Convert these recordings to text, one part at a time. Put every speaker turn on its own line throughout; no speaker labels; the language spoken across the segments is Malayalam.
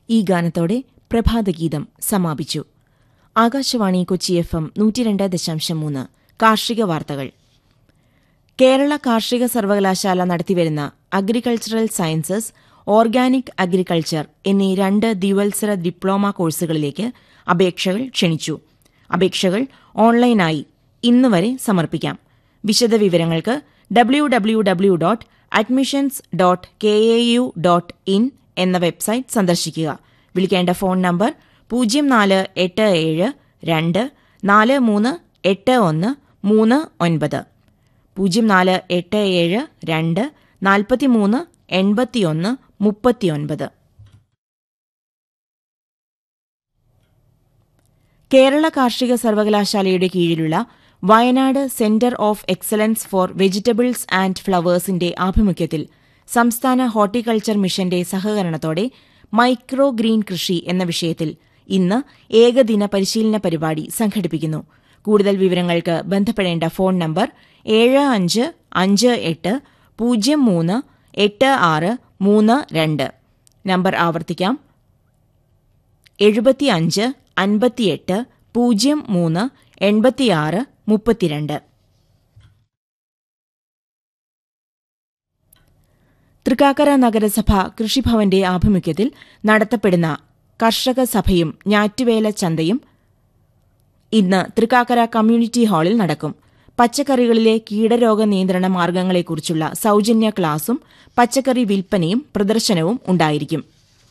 ഈ ഗാനത്തോടെ പ്രഭാതഗീതം സമാപിച്ചു ആകാശവാണി കൊച്ചി എഫ് എം നൂറ്റിരണ്ട് ദശാംശം മൂന്ന് കാർഷിക വാർത്തകൾ കേരള കാർഷിക സർവകലാശാല നടത്തിവരുന്ന അഗ്രികൾച്ചറൽ സയൻസസ് ഓർഗാനിക് അഗ്രികൾച്ചർ എന്നീ രണ്ട് ദ്വിവത്സര ഡിപ്ലോമ കോഴ്സുകളിലേക്ക് അപേക്ഷകൾ ക്ഷണിച്ചു അപേക്ഷകൾ ഓൺലൈനായി ഇന്ന് വരെ സമർപ്പിക്കാം വിശദവിവരങ്ങൾക്ക് W W W dot admissions dot K A U dot in എന്ന വെബ്സൈറ്റ് സന്ദർശിക്കുക വിളിക്കേണ്ട ഫോൺ നമ്പർ പൂജ്യം നാല് എട്ട് ഏഴ് രണ്ട് നാല് മൂന്ന് എട്ട് ഒന്ന് മൂന്ന് ഒൻപത് പൂജ്യം നാല് എട്ട് ഏഴ് രണ്ട് നാൽപ്പത്തിമൂന്ന് എൺപത്തിയൊന്ന് മുപ്പത്തിയൊൻപത് കേരള കാർഷിക സർവകലാശാലയുടെ കീഴിലുള്ള Wayanad centre of excellence for vegetables and ഫ്ലവേഴ്സിന്റെ ആഭിമുഖ്യത്തിൽ സംസ്ഥാന ഹോർട്ടിക്കൾച്ചർ മിഷന്റെ സഹകരണത്തോടെ മൈക്രോ ഗ്രീൻ കൃഷി എന്ന വിഷയത്തിൽ ഇന്ന് ഏകദിന പരിശീലന പരിപാടി സംഘടിപ്പിക്കുന്നു കൂടുതൽ വിവരങ്ങൾക്ക് ബന്ധപ്പെടേണ്ട ഫോൺ നമ്പർ ഏഴ് അഞ്ച് അഞ്ച് എട്ട് പൂജ്യം മൂന്ന് എട്ട് ആറ് മൂന്ന് രണ്ട് നമ്പർ ആവർത്തിക്കാം എഴുപത്തിയഞ്ച് അൻപത്തിയെട്ട് പൂജ്യം മൂന്ന് എൺപത്തിയാറ് മുപ്പത്തിരണ്ട് തൃക്കാക്കര നഗരസഭ കൃഷിഭവന്റെ ആഭിമുഖ്യത്തിൽ നടത്തപ്പെടുന്ന കർഷക സഭയും ഞാറ്റുവേല ചന്തയും ഇന്ന് തൃക്കാക്കര കമ്മ്യൂണിറ്റി ഹാളിൽ നടക്കും പച്ചക്കറികളിലെ കീടരോഗ നിയന്ത്രണ മാർഗങ്ങളെക്കുറിച്ചുള്ള സൌജന്യ ക്ലാസും പച്ചക്കറി വിൽപ്പനയും പ്രദർശനവും ഉണ്ടായിരിക്കും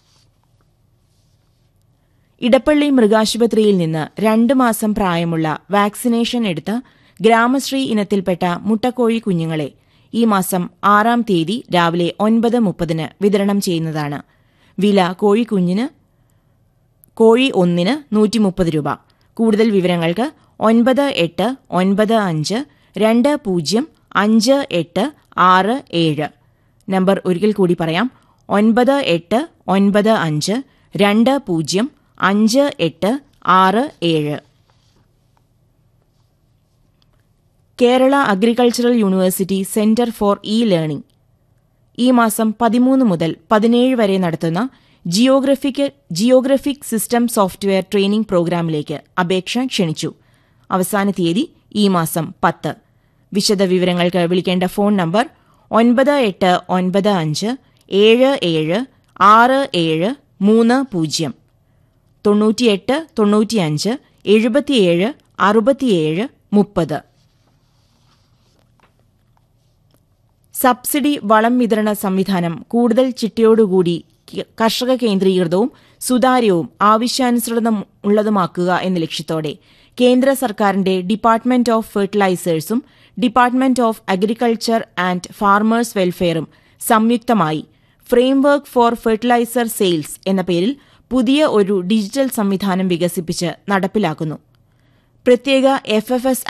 ഇടപ്പള്ളി മൃഗാശുപത്രിയിൽ നിന്ന് രണ്ട് മാസം പ്രായമുള്ള വാക്സിനേഷൻ എടുത്ത ഗ്രാമശ്രീ ഇനത്തിൽപ്പെട്ട മുട്ടക്കോഴി കുഞ്ഞുങ്ങളെ ഈ മാസം ആറാം തീയതി രാവിലെ ഒൻപത് മുപ്പതിന് വിതരണം ചെയ്യുന്നതാണ് വില കോഴിക്കുഞ്ഞിന് കോഴി ഒന്നിന് നൂറ്റി മുപ്പത് രൂപ കൂടുതൽ വിവരങ്ങൾക്ക് ഒൻപത് എട്ട് ഒൻപത് അഞ്ച് രണ്ട് പൂജ്യം അഞ്ച് എട്ട് ആറ് ഏഴ് നമ്പർ ഒരിക്കൽ കൂടി പറയാം ഒൻപത് എട്ട് ഒൻപത് അഞ്ച് രണ്ട് പൂജ്യം അഞ്ച് എട്ട് ആറ് ഏഴ് Kerala agricultural university centre for e learning ഈ മാസം പതിമൂന്ന് മുതൽ പതിനേഴ് വരെ നടത്തുന്ന geographic geographic system software training പ്രോഗ്രാമിലേക്ക് അപേക്ഷ ക്ഷണിച്ചു അവസാന തീയതി ഈ മാസം പത്ത് വിശദവിവരങ്ങൾക്ക് വിളിക്കേണ്ട ഫോൺ നമ്പർ ഒൻപത് എട്ട് ഒൻപത് അഞ്ച് ഏഴ് ഏഴ് ആറ് ഏഴ് മൂന്ന് പൂജ്യം തൊണ്ണൂറ്റിയെട്ട് തൊണ്ണൂറ്റിയഞ്ച് എഴുപത്തിയേഴ് അറുപത്തിയേഴ് മുപ്പത് സബ്സിഡി വളം വിതരണ സംവിധാനം കൂടുതൽ ചിട്ടയോടുകൂടി കർഷക കേന്ദ്രീകൃതവും സുതാര്യവും ആവശ്യാനുസൃതമുള്ളതുമാക്കുക എന്ന ലക്ഷ്യത്തോടെ കേന്ദ്ര സർക്കാരിന്റെ ഡിപ്പാർട്ട്മെന്റ് ഓഫ് ഫെർട്ടിലൈസേഴ്സും department of agriculture and farmers വെൽഫെയറും സംയുക്തമായി ഫ്രെയിംവർക്ക് ഫോർ ഫെർട്ടിലൈസർ സെയിൽസ് എന്ന പേരിൽ പുതിയ ഒരു ഡിജിറ്റൽ സംവിധാനം വികസിപ്പിച്ച് നടപ്പിലാക്കുന്നു പ്രത്യേക എഫ് എഫ് എസ്